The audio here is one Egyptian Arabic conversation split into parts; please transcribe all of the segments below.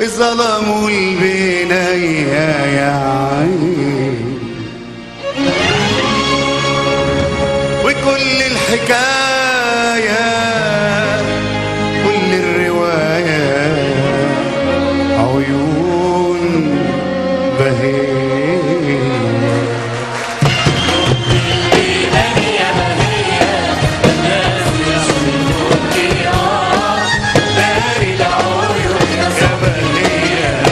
وظلموا البناية يا عين وكل الحكاية كل الرواية عيون بهية يا بهية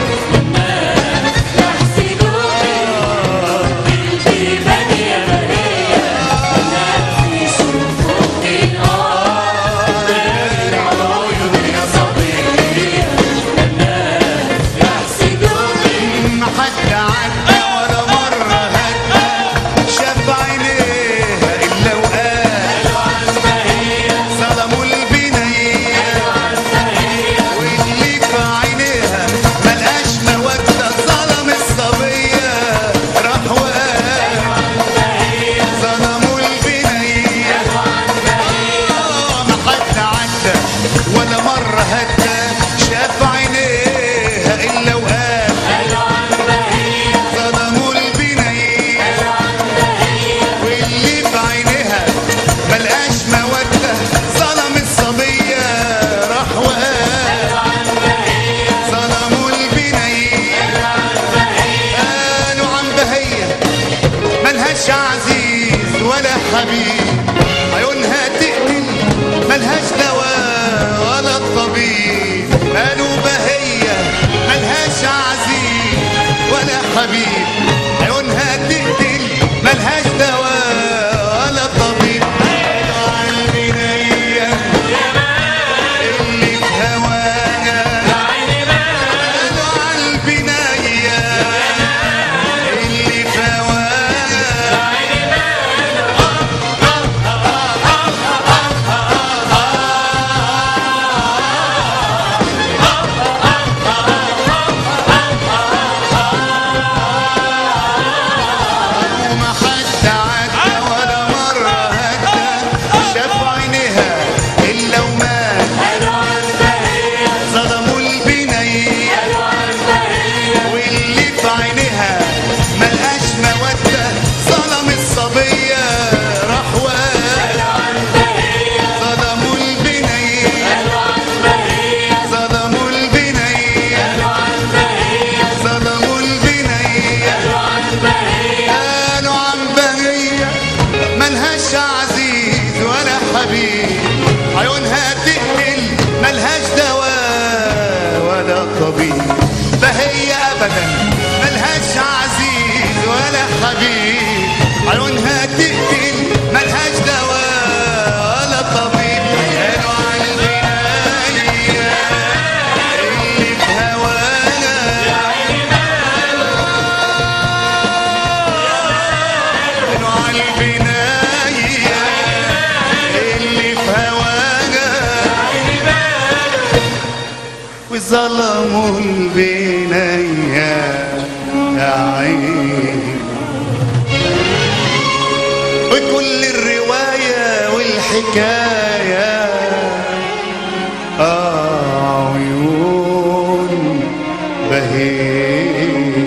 ما حد عدى ولا مرة هدى شاف عينيها إلا وقال ظلموا البنية واللي في عينيها ملقاش مودة ظلم الصبية راح وقال ظلموا البنية آه، ما حد عدى ولا مرة هدى شاف عينيها إلا وقال ظلموا البنية واللي في عينيها ملقاش مودة ظلم الصبية راح وقال ظلموا البنية قالوا عن بهية ملهاش عزيز ولا حبيب عيونها تقتل ملهاش دواء ولا طبيب قالوا بهية ملهاش عزيز ولا حبيب عيونها تقتل ملهاش دواء ولا طبيب قالوا عن البنية اللي في هواها قالوا عن البنية اللي في هواها وما حد عدى ولا مرة هدى شاف عينيها إلا ومات ظلموا البنية واللي في عينيها ملقاش مودة ظلم الصبية راح وقال ظلموا البنية ظلموا البنية ظلموا البنية قالوا عن بهية ملهاش عزيز ولا حبيب عيونها تقتل ملهاش دواء ولا طبيب بهية أبدا ملهاش عزيز ولا حبيب عيونها تقتل ملهاش دواء ولا طبيب قالوا عن البناية اللي في هوانا قالوا عن البناية اللي في هوانا وظلموا البناية يا عين وكل الرواية والحكاية آه عيون بهية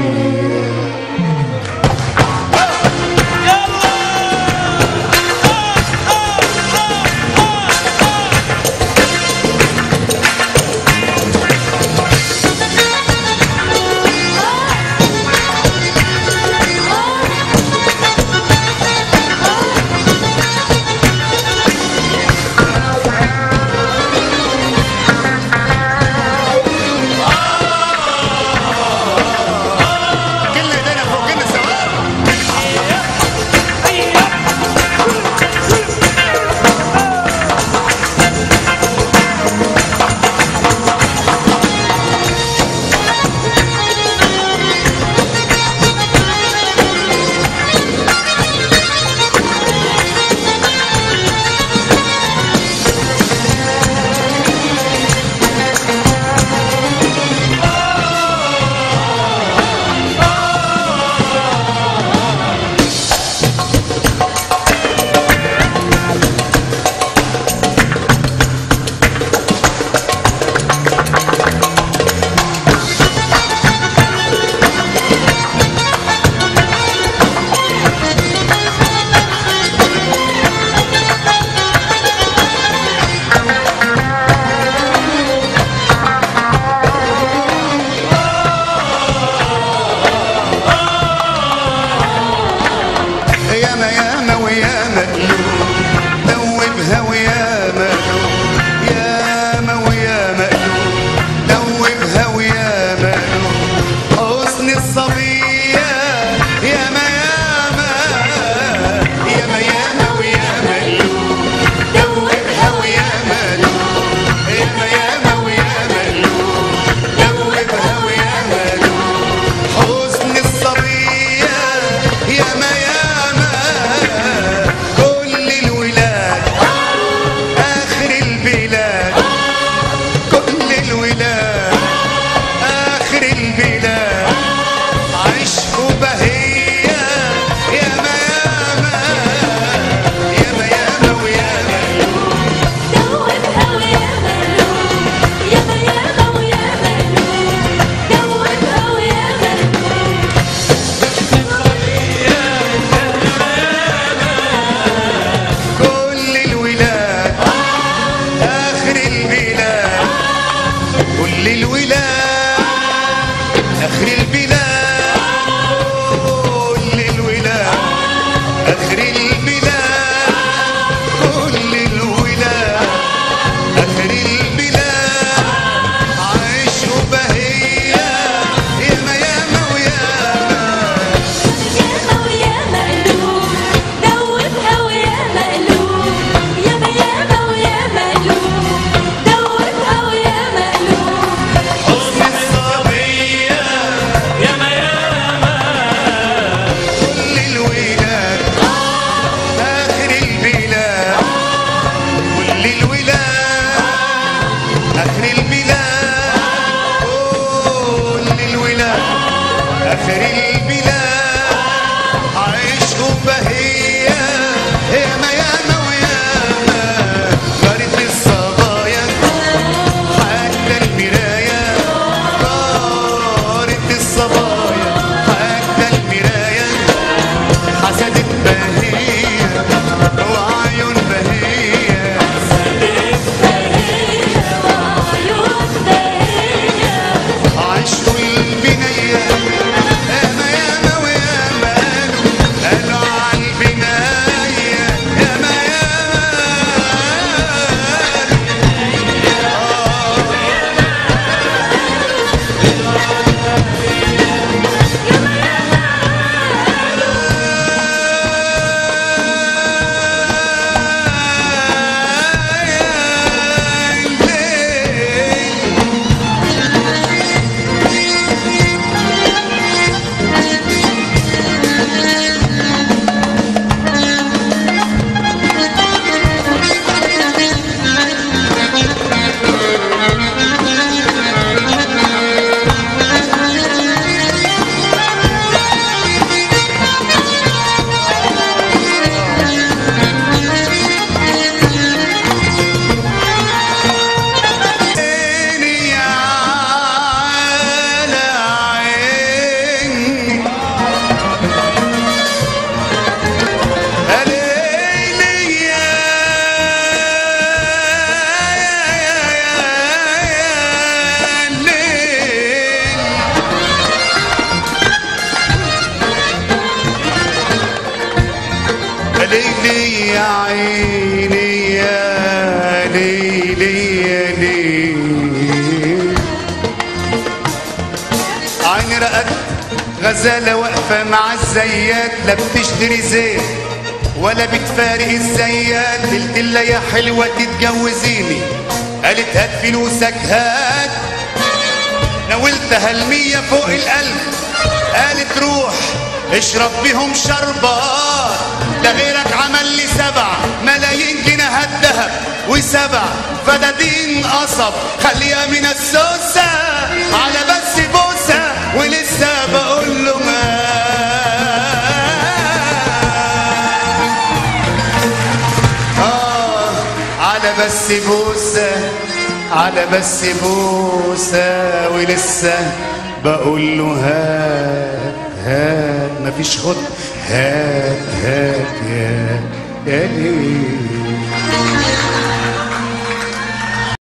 يا عيني يا ليلي يا ليل عيني رقت غزالة واقفة مع الزيات لا بتشتري زيت ولا بتفارق الزيات قلت لها يا حلوة تتجوزيني قالت هات فلوسك هات ناولتها المية فوق القلب قالت روح اشرب بيهم شربات ده غيرك عمل لي سبع ملايين جنيهات ذهب وسبع فدادين قصب خليها من السوسة على بس بوسة ولسه بقول له ما آه على بس بوسة على بس بوسة ولسه بقول له هات هات مفيش خد هات هات يا يا ليل